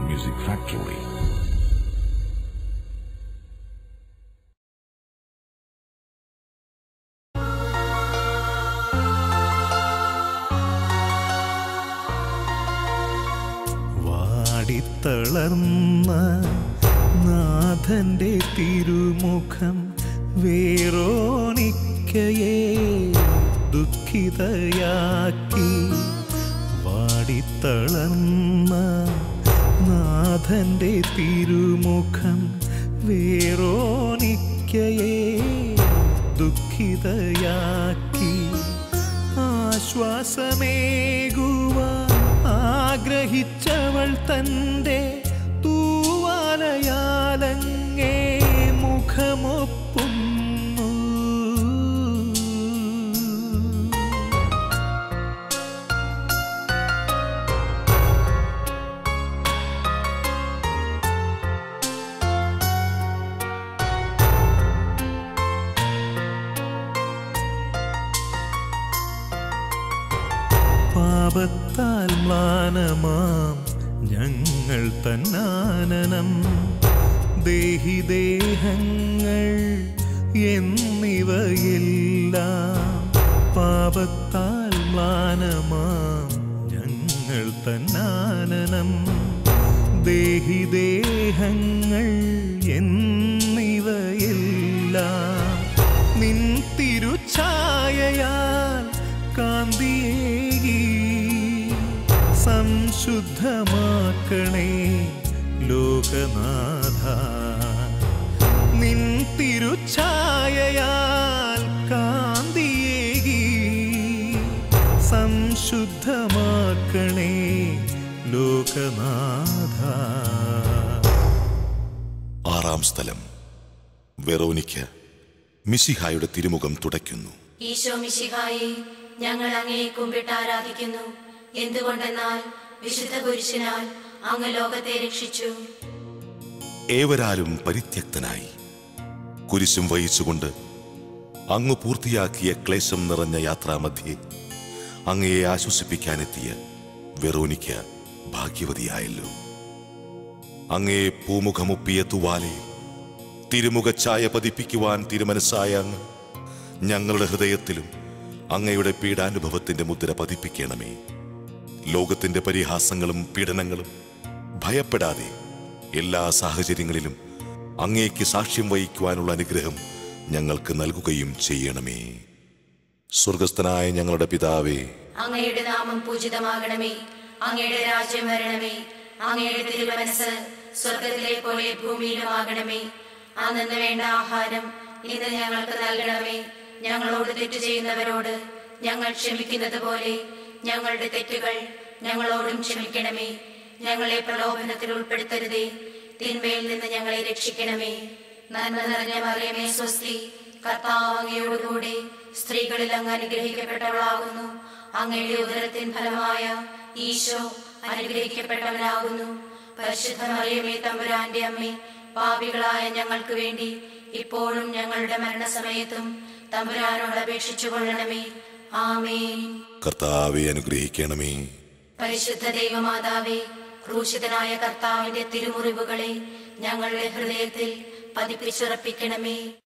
Music Factory. വാടിത്തളർന്ന നാഥന്റെ തിരുമുഖം വേറോണിക്കയെ ദുഃഖിതയാക്കി വാടിത്തളർന്ന നാഥന്റെ തിരുമുഖം വേറോണിക്കയെ ദുഃഖിതയാക്കി ആശ്വാസമേകുവാൻ ആഗ്രഹിച്ചവൾ തൻ്റെ തൂവാലയാലങ്ങേ മുഖമൊപ്പുന്നു പാപത്താൽ മ്ലാനമാം ഞങ്ങൾ തന്നാനനം ദേഹിദേഹങ്ങൾ എന്നിവയെല്ലാം പാപത്താൽ മ്ലാനമാം ഞങ്ങൾ തന്നാനനം ദേഹിദേഹങ്ങൾ എന്നിവയെല്ലാം നിൻ തിരുഛായയാൽ കാന്തിയേകി സംശുദ്ധമാക്കണേ ലോകനാഥ നിൻ തിരുഛായയാൽ കാന്തിയേകി സംശുദ്ധമാക്കണേ ലോകനാഥ ആറാം സ്ഥലം വെറോനിക്ക മിശിഹായുടെ തിരുമുഖം തുടയ്ക്കുന്നു ഈശോ മിശിഹായെ ഞങ്ങൾ അങ്ങയെ കുമ്പിട്ട് ആരാധിക്കുന്നു എന്തുകൊണ്ടെന്നാൽ വിശുദ്ധ പുരുഷനാൽ അങ്ങ് ലോകത്തെ രക്ഷിച്ചു ഏവരാലും പരിത്യക്തനായി കുരിശും വഹിച്ചുകൊണ്ട് അങ്ങ് പൂർത്തിയാക്കിയ ക്ലേശം നിറഞ്ഞ യാത്രാമധ്യേ അങ്ങയെ ആശ്വസിപ്പിക്കാനെത്തിയ വെറോനിക്ക ഭാഗ്യവതിയായല്ലോ അങ്ങയെ പൂമുഖമൊപ്പിയ തുവാലെ തിരുമുഖ ഛായ പതിപ്പിക്കുവാൻ തിരുമനസ്സായ അങ്ങ് ഞങ്ങളുടെ ഹൃദയത്തിലും അങ്ങയുടെ പീഡാനുഭവത്തിന്റെ മുദ്ര പതിപ്പിക്കണമേ ലോകത്തിന്റെ പരിഹാസങ്ങളും പീഡനങ്ങളും ഭയപ്പെടാതെ എല്ലാ സാഹചര്യങ്ങളിലും അങ്ങേക്ക് സാക്ഷ്യം വഹിക്കുവാനുള്ള അനുഗ്രഹം ഞങ്ങൾക്ക് നൽകുകയും ചെയ്യണമേ സ്വർഗസ്ഥനായ ഞങ്ങളുടെ പിതാവേ അങ്ങയുടെ നാമം പൂജിതമാകണമേ അങ്ങയുടെ രാജ്യം വരണമേ അങ്ങയുടെ തിരുമനസ് സ്വർഗത്തിലെ പോലെ ഭൂമിയിലുമാകണമേ അന്നു വേണ്ട ആഹാരം ഇന്ന് ഞങ്ങൾക്ക് നൽകണമേ ഞങ്ങളോട് തെറ്റ് ചെയ്യുന്നവരോട് ഞങ്ങൾ ക്ഷമിക്കുന്നത് പോലെ ഞങ്ങളുടെ തെറ്റുകൾ ഞങ്ങളോടും ക്ഷമിക്കണമേ ഞങ്ങളെ പ്രലോഭനത്തിൽ ഉൾപ്പെടുത്തരുതേ തിന്മയിൽ നിന്ന് ഞങ്ങളെ രക്ഷിക്കണമേ നന്മ നിറഞ്ഞ മറിയമേ സ്വസ്തി കർത്താവ് അങ്ങയോടുകൂടി സ്ത്രീകളിൽ അങ്ങ് അനുഗ്രഹിക്കപ്പെട്ടവളാകുന്നു അങ്ങയുടെ ഉദരത്തിൻ ഫലമായ ഈശോ അനുഗ്രഹിക്കപ്പെട്ടവനാകുന്നു പരിശുദ്ധ മറിയമേ തമ്പുരാന്റെ അമ്മേ പാപികളായ ഞങ്ങൾക്ക് വേണ്ടി ഇപ്പോഴും ഞങ്ങളുടെ മരണസമയത്തും തമ്പുരാനോട് അപേക്ഷിച്ചു കൊള്ളണമേ ആമേൻ കർത്താവെ അനുഗ്രഹിക്കണമേ പരിശുദ്ധ ദൈവമാതാവേ ക്രൂശിതനായ കർത്താവിന്റെ തിരുമുറിവുകളെ ഞങ്ങളുടെ ഹൃദയത്തിൽ പതിപ്പിച്ചുറപ്പിക്കണമേ